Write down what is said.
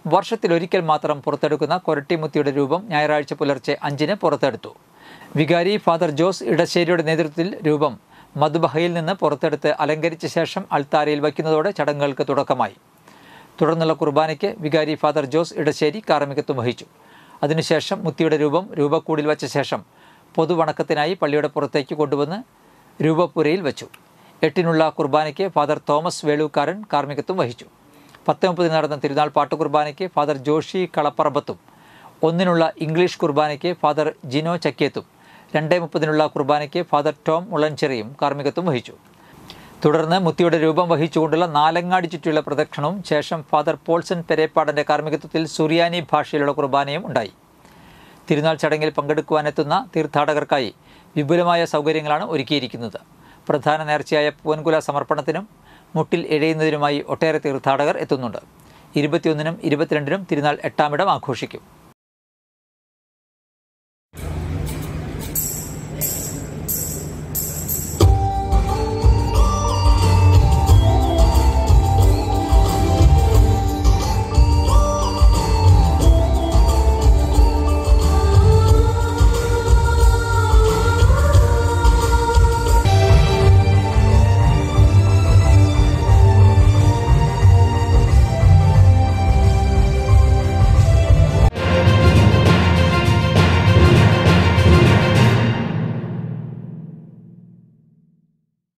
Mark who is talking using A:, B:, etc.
A: വർഷത്തിലൊരിക്കൽ മാത്രം പുറത്തെടുക്കുന്ന കൊരട്ടിമുത്തിയുടെ രൂപം ഞായറാഴ്ച പുലർച്ചെ അഞ്ചിന് പുറത്തെടുത്തു വികാരി ഫാദർ ജോസ് ഇടശ്ശേരിയുടെ നേതൃത്വത്തിൽ രൂപം മധുബഹയിൽ നിന്ന് പുറത്തെടുത്ത് അലങ്കരിച്ച ശേഷം അൾത്താരയിൽ വയ്ക്കുന്നതോടെ ചടങ്ങുകൾക്ക് തുടക്കമായി തുടർന്നുള്ള കുർബാനയ്ക്ക് വികാരി ഫാദർ ജോസ് ഇടശ്ശേരി കാർമ്മികത്വം വഹിച്ചു അതിനുശേഷം മുത്തിയുടെ രൂപം രൂപക്കൂടിൽ വച്ച ശേഷം പൊതുവണക്കത്തിനായി പള്ളിയുടെ പുറത്തേക്ക് കൊണ്ടുവന്ന് രൂപപ്പുരയിൽ വച്ചു എട്ടിനുള്ള കുർബാനയ്ക്ക് ഫാദർ തോമസ് വേളൂക്കാരൻ കാർമ്മികത്വം വഹിച്ചു പത്ത് മുപ്പതിന് നടന്ന തിരുനാൾ പാട്ട് കുർബാനയ്ക്ക് ഫാദർ ജോഷി കളപ്പറമ്പത്തും ഒന്നിനുള്ള ഇംഗ്ലീഷ് കുർബാനയ്ക്ക് ഫാദർ ജിനോ ചക്കിയത്തും രണ്ട് മുപ്പതിനുള്ള കുർബാനയ്ക്ക് ഫാദർ ടോം മുളഞ്ചെറിയും കാർമ്മികത്വം വഹിച്ചു തുടർന്ന് മുത്തിയുടെ രൂപം വഹിച്ചുകൊണ്ടുള്ള നാലങ്ങാടി ചുറ്റിയുള്ള പ്രദക്ഷിണവും ശേഷം ഫാദർ പോൾസൺ പെരേപ്പാടൻ്റെ കാർമ്മികത്വത്തിൽ സുറിയാനി ഭാഷയിലുള്ള കുർബാനയും ഉണ്ടായി തിരുനാൾ ചടങ്ങിൽ പങ്കെടുക്കുവാനെത്തുന്ന തീർത്ഥാടകർക്കായി വിപുലമായ സൗകര്യങ്ങളാണ് ഒരുക്കിയിരിക്കുന്നത് പ്രധാന നേർച്ചയായ പൂവൻകുല സമർപ്പണത്തിനും മുട്ടിൽ എഴയുന്നതിനുമായി ഒട്ടേറെ തീർത്ഥാടകർ എത്തുന്നുണ്ട് ഇരുപത്തിയൊന്നിനും ഇരുപത്തിരണ്ടിനും തിരുനാൾ എട്ടാമിടം ആഘോഷിക്കും